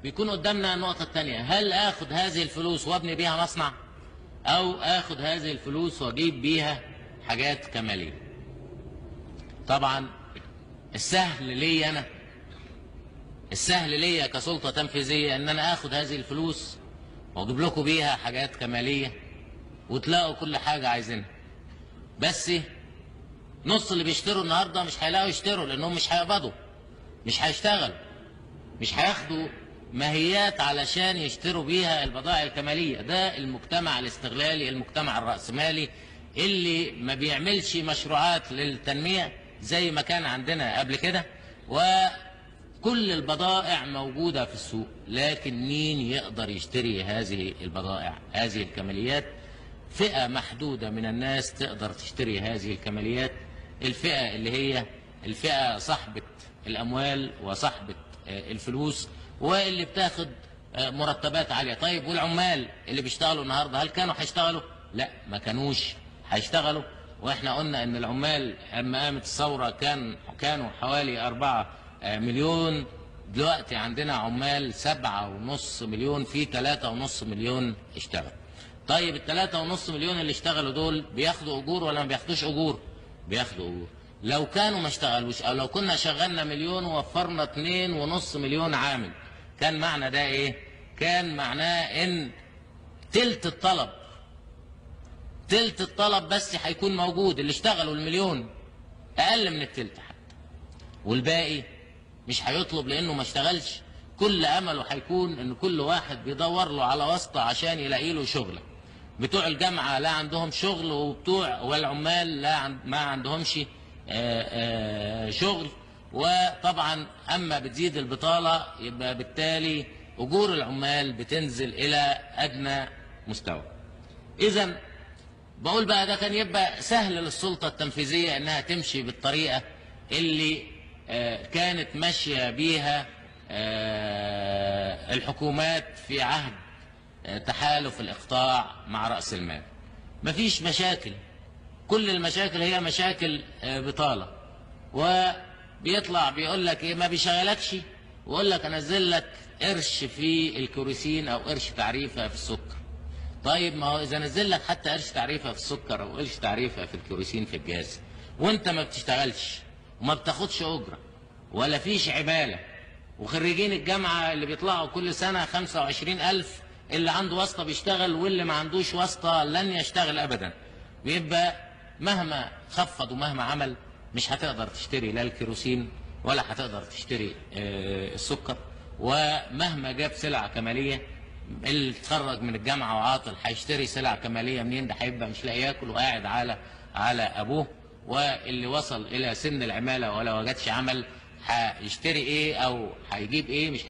بيكون قدامنا النقطة الثانية هل اخد هذه الفلوس وابني بيها مصنع او اخد هذه الفلوس واجيب بيها حاجات كمالية طبعا السهل لي انا السهل ليا كسلطة تنفيذية ان انا اخد هذه الفلوس واجيب لكم بيها حاجات كمالية وتلاقوا كل حاجة عايزينها بس نص اللي بيشتروا النهارده مش هيلاقوا يشتروا لانهم مش هيقبضوا مش هيشتغلوا مش هياخدوا ماهيات علشان يشتروا بيها البضائع الكماليه ده المجتمع الاستغلالي المجتمع الراسمالي اللي ما بيعملش مشروعات للتنميه زي ما كان عندنا قبل كده وكل البضائع موجوده في السوق لكن مين يقدر يشتري هذه البضائع هذه الكماليات فئة محدودة من الناس تقدر تشتري هذه الكماليات الفئة اللي هي الفئة صاحبة الأموال وصاحبة آه، الفلوس واللي بتاخد آه، مرتبات عالية طيب والعمال اللي بيشتغلوا النهاردة هل كانوا هيشتغلوا؟ لا ما كانوش هيشتغلوا واحنا قلنا ان العمال لما قامت الثورة كان كانوا حوالي أربعة آه، مليون دلوقتي عندنا عمال سبعة ونص مليون في ثلاثة ونص مليون اشتغل طيب الثلاثة ونص مليون اللي اشتغلوا دول بياخدوا أجور ولا ما بياخدوش أجور؟ بياخدوا أجور لو كانوا ما اشتغلوش أو لو كنا شغلنا مليون ووفرنا اتنين ونص مليون عامل كان معنى ده إيه؟ كان معناه إن تلت الطلب تلت الطلب بس هيكون موجود اللي اشتغلوا المليون أقل من التلت حتى والباقي مش هيطلب لانه ما اشتغلش كل امله هيكون ان كل واحد بيدور له على واسطه عشان يلاقي له شغله بتوع الجامعه لا عندهم شغل وبتوع والعمال لا عن ما عندهمش آه، آه، شغل وطبعا اما بتزيد البطاله يبقى بالتالي اجور العمال بتنزل الى ادنى مستوى اذا بقول بقى ده كان يبقى سهل للسلطة التنفيذية انها تمشي بالطريقة اللي آه، كانت ماشية بيها آه، الحكومات في عهد آه، تحالف الإقطاع مع رأس المال مفيش مشاكل كل المشاكل هي مشاكل آه، بطالة وبيطلع بيقول لك ايه ما بيشغلكش ويقول لك انزل لك قرش في الكروسين او قرش تعريفه في السكر طيب ما هو اذا نزل لك حتى قرش تعريفه في السكر او قرش تعريفه في الكيروسين في الجهاز وانت ما بتشتغلش وما بتاخدش اجره ولا فيش عباله وخريجين الجامعه اللي بيطلعوا كل سنه 25000 اللي عنده واسطه بيشتغل واللي ما عندوش واسطه لن يشتغل ابدا بيبقى مهما خفض ومهما عمل مش هتقدر تشتري لا الكيروسين ولا هتقدر تشتري آه، السكر ومهما جاب سلع كماليه اللي اتخرج من الجامعه وعاطل هيشتري سلع كماليه منين ده هيبقى مش لاقي ياكل وقاعد على على ابوه واللي وصل الى سن العماله ولا وجدش عمل هيشتري ايه او هيجيب ايه مش